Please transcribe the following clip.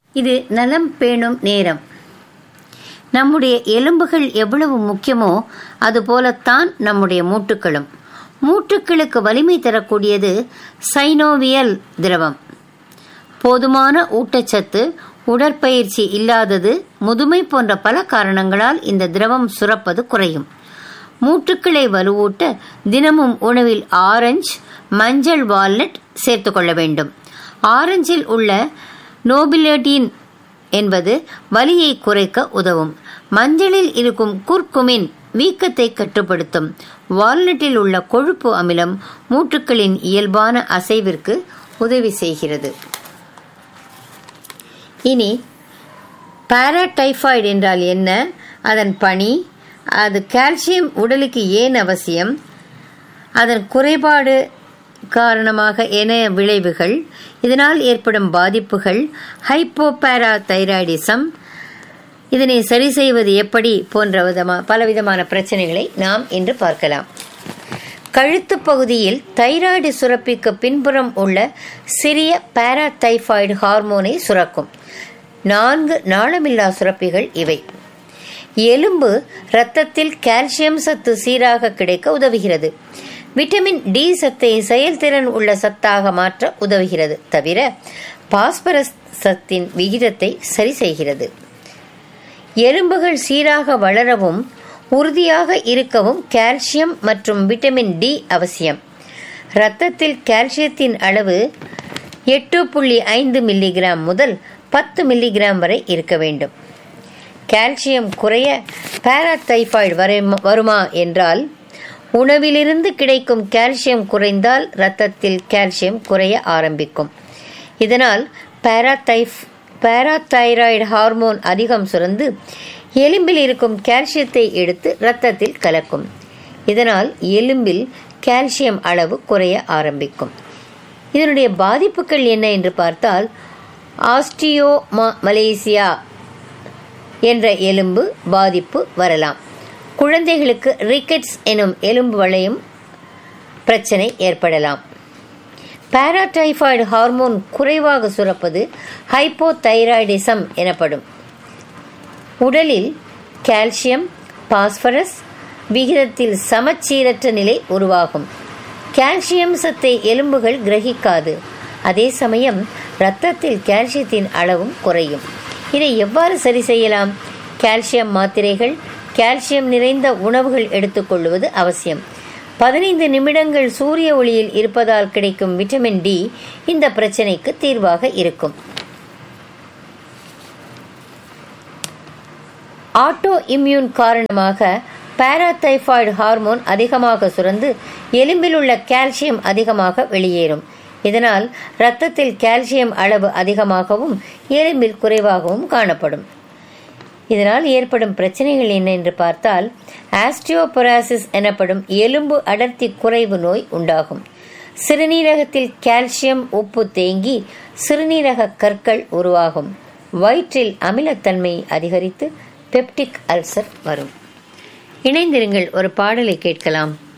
இது நலம் பேணும் நேரம் நம்முடைய எலும்புகள் எவ்வளவு முக்கியமோ அதுபோலத்தான் நம்முடைய மூட்டுக்களும் மூட்டுக்களுக்கு வலிமை தரக்கூடியது சைனோவியல் திரவம் போதுமான ஊட்டச்சத்து உடற்பயிற்சி இல்லாதது முதுமை போன்ற பல காரணங்களால் இந்த திரவம் சுரப்பது குறையும் மூட்டுக்களை வலுவூட்ட தினமும் உணவில் ஆரஞ்சு மஞ்சள் வால்நட் சேர்த்து கொள்ள வேண்டும் ஆரஞ்சில் உள்ள நோபிலேட்டின் என்பது வலியை குறைக்க உதவும் மஞ்சளில் இருக்கும் குர்குமின் வீக்கத்தை கட்டுப்படுத்தும் வால்நட்டில் உள்ள கொழுப்பு அமிலம் மூட்டுக்களின் இயல்பான அசைவிற்கு உதவி செய்கிறது இனி பாராடைஃபாய்டு என்றால் என்ன அதன் பணி அது கால்சியம் உடலுக்கு ஏன் அவசியம் அதன் குறைபாடு காரணமாக என விளைவுகள் இதனால் ஏற்படும் பாதிப்புகள் ஹைப்போபாரா தைராய்டிசம் இதனை சரி செய்வது எப்படி போன்ற விதமா பலவிதமான பிரச்சனைகளை நாம் இன்று பார்க்கலாம் கழுத்து பகுதியில் தைராய்டு சுரப்பிக்கு பின்புறம் உள்ள சிறிய பாராதைஃபாய்டு ஹார்மோனை சுரக்கும் நான்கு நாளமில்லா சுரப்பிகள் இவை எலும்பு இரத்தத்தில் கால்சியம் சத்து சீராக கிடைக்க உதவுகிறது விட்டமின் டி சத்தை செயல்திறன் உள்ள சத்தாக மாற்ற உதவுகிறது தவிர பாஸ்பரஸ் சத்தின் விகிதத்தை சரி செய்கிறது எலும்புகள் சீராக வளரவும் உறுதியாக இருக்கவும் கால்சியம் மற்றும் விட்டமின் டி அவசியம் இரத்தத்தில் கால்சியத்தின் அளவு எட்டு புள்ளி ஐந்து மில்லிகிராம் முதல் பத்து மில்லிகிராம் வரை இருக்க வேண்டும் கால்சியம் குறைய பாராதைஃபாய்டு வருமா என்றால் உணவிலிருந்து கிடைக்கும் கால்சியம் குறைந்தால் இரத்தத்தில் கால்சியம் குறைய ஆரம்பிக்கும் இதனால் பாராதைஃப் பாராதைராய்டு ஹார்மோன் அதிகம் சுரந்து எலும்பில் இருக்கும் கால்சியத்தை எடுத்து இரத்தத்தில் கலக்கும் இதனால் எலும்பில் கால்சியம் அளவு குறைய ஆரம்பிக்கும் இதனுடைய பாதிப்புகள் என்ன என்று பார்த்தால் ஆஸ்டியோமா மலேசியா என்ற எலும்பு பாதிப்பு வரலாம் குழந்தைகளுக்கு ரிக்கெட்ஸ் எனும் எலும்பு வளையும் பிரச்சனை ஏற்படலாம் பாராடைஃபாய்டு ஹார்மோன் குறைவாக சுரப்பது ஹைப்போதைராய்டிசம் எனப்படும் உடலில் கால்சியம் பாஸ்பரஸ் விகிதத்தில் சமச்சீரற்ற நிலை உருவாகும் கால்சியம் சத்தை எலும்புகள் கிரகிக்காது அதே சமயம் இரத்தத்தில் கால்சியத்தின் அளவும் குறையும் இதை எவ்வாறு சரி செய்யலாம் கால்சியம் மாத்திரைகள் கால்சியம் நிறைந்த உணவுகள் எடுத்துக்கொள்வது அவசியம் பதினைந்து நிமிடங்கள் சூரிய ஒளியில் இருப்பதால் கிடைக்கும் விட்டமின் டி இந்த பிரச்சனைக்கு தீர்வாக இருக்கும் ஆட்டோ இம்யூன் காரணமாக பாராதைஃபாய்டு ஹார்மோன் அதிகமாக சுரந்து எலும்பில் உள்ள கால்சியம் அதிகமாக வெளியேறும் இதனால் இரத்தத்தில் கால்சியம் அளவு அதிகமாகவும் எலும்பில் குறைவாகவும் காணப்படும் இதனால் ஏற்படும் பிரச்சனைகள் என்ன என்று பார்த்தால் ஆஸ்டியோபொராசிஸ் எனப்படும் எலும்பு அடர்த்தி குறைவு நோய் உண்டாகும் சிறுநீரகத்தில் கால்சியம் உப்பு தேங்கி சிறுநீரக கற்கள் உருவாகும் வயிற்றில் அமிலத்தன்மை அதிகரித்து பெப்டிக் அல்சர் வரும் இணைந்திருங்கள் ஒரு பாடலை கேட்கலாம்